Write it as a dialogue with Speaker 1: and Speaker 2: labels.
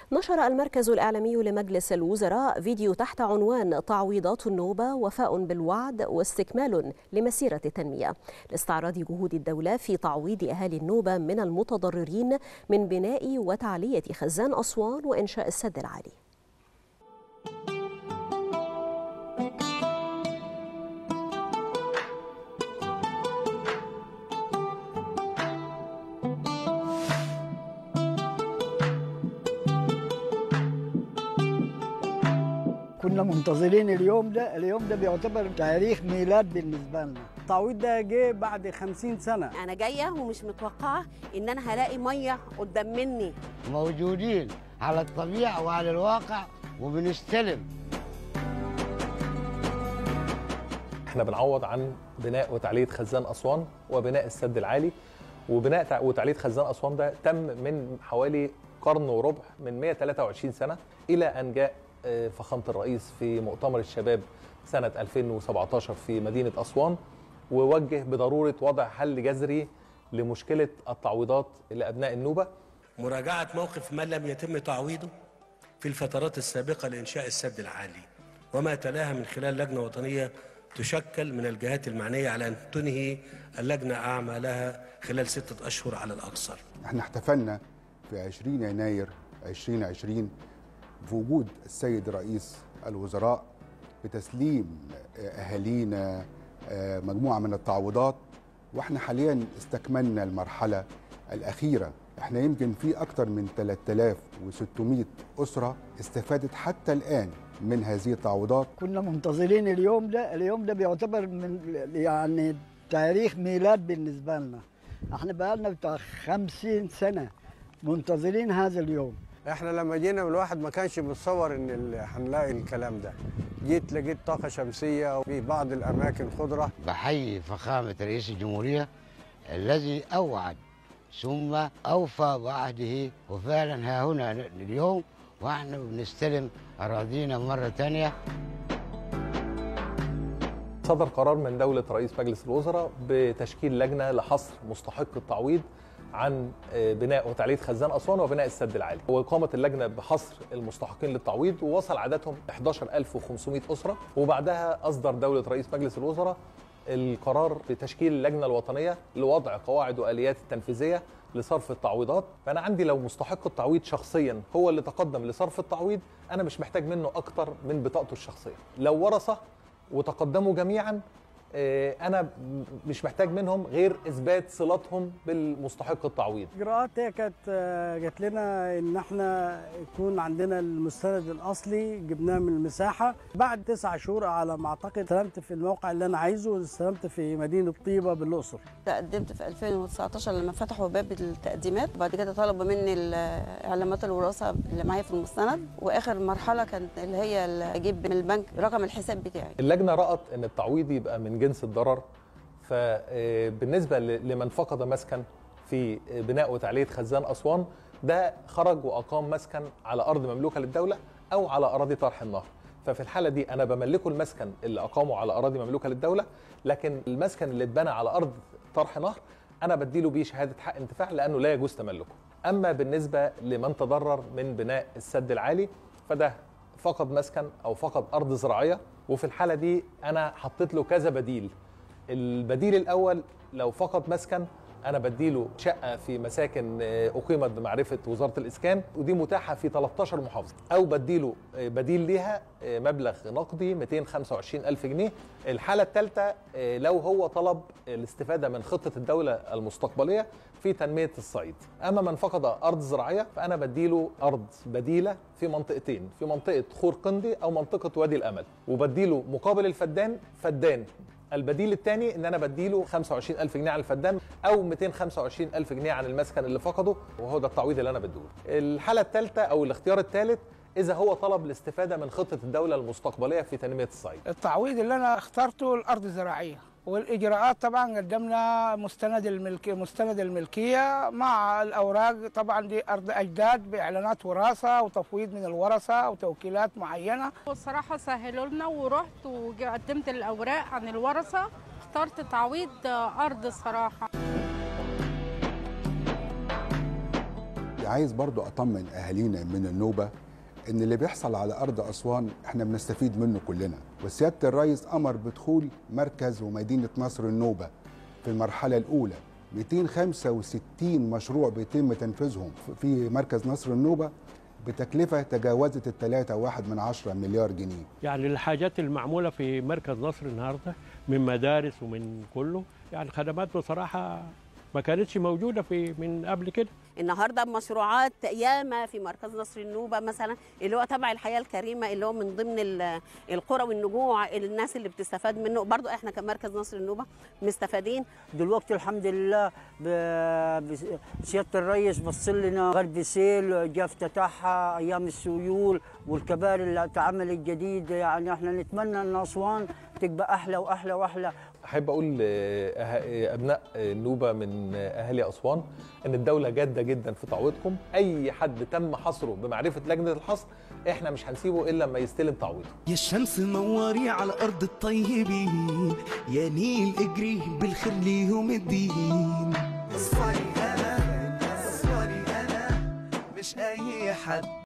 Speaker 1: نشر المركز الإعلامي لمجلس الوزراء فيديو تحت عنوان تعويضات النوبة وفاء بالوعد واستكمال لمسيرة التنمية لاستعراض جهود الدولة في تعويض أهالي النوبة من المتضررين من بناء وتعلية خزان أسوان وإنشاء السد العالي
Speaker 2: كنا منتظرين اليوم ده اليوم ده بيعتبر تاريخ ميلاد بالنسبة لنا
Speaker 3: التعويض ده جه بعد 50 سنة
Speaker 4: أنا جاية ومش متوقعة إن أنا هلاقي مية قدام مني
Speaker 5: موجودين على الطبيعة وعلى الواقع وبنستلم
Speaker 6: احنا بنعوض عن بناء وتعلية خزان أسوان وبناء السد العالي وبناء وتعلية خزان أسوان ده تم من حوالي قرن وربع من 123 سنة إلى أن جاء فخامة الرئيس في مؤتمر الشباب سنة 2017 في مدينة أسوان ووجه بضرورة وضع حل جذري لمشكلة التعويضات لأبناء النوبة
Speaker 7: مراجعة موقف من لم يتم تعويضه في الفترات السابقة لإنشاء السد العالي وما تلاها من خلال لجنة وطنية تشكل من الجهات المعنية على أن تنهي اللجنة أعمالها خلال ستة أشهر على الأكثر
Speaker 8: احنا احتفلنا في 20 يناير 2020 في وجود السيد رئيس الوزراء بتسليم اهالينا مجموعه من التعويضات واحنا حاليا استكملنا المرحله الاخيره احنا يمكن في اكثر من 3600 اسره استفادت حتى الان من هذه التعويضات
Speaker 2: كنا منتظرين اليوم ده اليوم ده بيعتبر من يعني تاريخ ميلاد بالنسبه لنا احنا بقالنا بتاع 50 سنه منتظرين هذا اليوم
Speaker 3: احنا لما جينا الواحد ما كانش متصور ان هنلاقي الكلام ده جيت لقيت طاقه شمسيه وفي بعض الاماكن خضره
Speaker 5: بحيي فخامه رئيس الجمهوريه الذي اوعد ثم اوفى بعهده وفعلا ها هنا اليوم واحنا بنستلم اراضينا مره ثانيه
Speaker 6: صدر قرار من دولة رئيس مجلس الوزراء بتشكيل لجنة لحصر مستحق التعويض عن بناء وتعلية خزان أسوان وبناء السد العالي وقامت اللجنة بحصر المستحقين للتعويض ووصل عددهم 11500 أسرة وبعدها أصدر دولة رئيس مجلس الوزراء القرار بتشكيل اللجنة الوطنية لوضع قواعد وآليات التنفيذية لصرف التعويضات فأنا عندي لو مستحق التعويض شخصيا هو اللي تقدم لصرف التعويض أنا مش محتاج منه أكتر من بطاقته الشخصية لو ورثة وتقدموا جميعا انا مش محتاج منهم غير اثبات صلتهم بالمستحق التعويض
Speaker 3: اجراءات هي كانت جات لنا ان احنا يكون عندنا المستند الاصلي جبناه من المساحه بعد تسع شهور على ما اعتقد استلمت في الموقع اللي انا عايزه استلمت في مدينه طيبه بالاقصر
Speaker 4: تقدمت في 2019 لما فتحوا باب التقديمات وبعد كده طلبوا مني اعلامات الوراثه اللي معايا في المستند واخر مرحله كانت اللي هي اللي اجيب من البنك رقم الحساب بتاعي
Speaker 6: اللجنه رأت ان التعويض يبقى من جنس الضرر فبالنسبه لمن فقد مسكن في بناء وتعليه خزان اسوان ده خرج واقام مسكن على ارض مملوكه للدوله او على اراضي طرح النهر ففي الحاله دي انا بملكه المسكن اللي اقامه على اراضي مملوكه للدوله لكن المسكن اللي اتبنى على ارض طرح نهر انا بديله بيه شهاده حق انتفاع لانه لا يجوز تملكه اما بالنسبه لمن تضرر من بناء السد العالي فده فقد مسكن او فقد ارض زراعيه وفي الحاله دي انا حطيت له كذا بديل البديل الاول لو فقد مسكن انا بديله شقه في مساكن اقيمت بمعرفه وزاره الاسكان ودي متاحه في 13 محافظه او بديله بديل ليها مبلغ نقدي 225 الف جنيه الحاله الثالثه لو هو طلب الاستفاده من خطه الدوله المستقبليه في تنميه الصعيد اما من فقد ارض زراعيه فانا بديله ارض بديله في منطقتين في منطقه خور قندي او منطقه وادي الامل وبديله مقابل الفدان فدان البديل الثاني ان انا بديله 25000 جنيه على الفدان او 225000 جنيه عن المسكن اللي فقده وهو ده التعويض اللي انا بديه الحاله الثالثه او الاختيار الثالث اذا هو طلب الاستفاده من خطه الدوله المستقبليه في تنميه الصعيد
Speaker 9: التعويض اللي انا اخترته الارض الزراعيه والاجراءات طبعا قدمنا مستند الملكيه مستند الملكيه مع الاوراق طبعا دي ارض اجداد باعلانات وراثه وتفويض من الورثه وتوكيلات معينه
Speaker 10: والصراحه سهلوا لنا ورحت وقدمت الاوراق عن الورثه اخترت تعويض ارض الصراحه
Speaker 8: عايز برضو اطمن اهالينا من النوبه ان اللي بيحصل على ارض اسوان احنا بنستفيد منه كلنا وسياده الرئيس امر بدخول مركز ومدينه نصر النوبه في المرحله الاولى 265 مشروع بيتم تنفيذهم في مركز نصر النوبه بتكلفه تجاوزت الثلاثة واحد من عشرة مليار جنيه
Speaker 11: يعني الحاجات المعمولة في مركز نصر النهاردة من مدارس ومن كله يعني خدمات بصراحة ما كانتش موجودة في من قبل كده
Speaker 12: النهارده مشروعات ياما في مركز نصر النوبه مثلا اللي هو تبع الحياه الكريمه اللي هو من ضمن ال- القرى والنجوع الناس اللي بتستفاد منه برضو احنا كمركز نصر النوبه مستفادين
Speaker 13: دلوقتي الحمد لله ب- بس- سياده الرئيس بص لنا غرب سيل جا افتتحها ايام السيول والكباري اللي اتعملت جديد يعني احنا نتمنى ان اسوان تبقى احلى واحلى واحلى
Speaker 6: احب اقول لابناء النوبه من اهالي اسوان ان الدوله جاده جدا في تعويضكم اي حد تم حصره بمعرفه لجنه الحصر احنا مش هنسيبه الا لما يستلم تعويضه
Speaker 14: يا الشمس نوري على أرض الطيبين يا نيل اجري بالخير ليهم الدين اصفري أنا اصفري أنا مش أي حد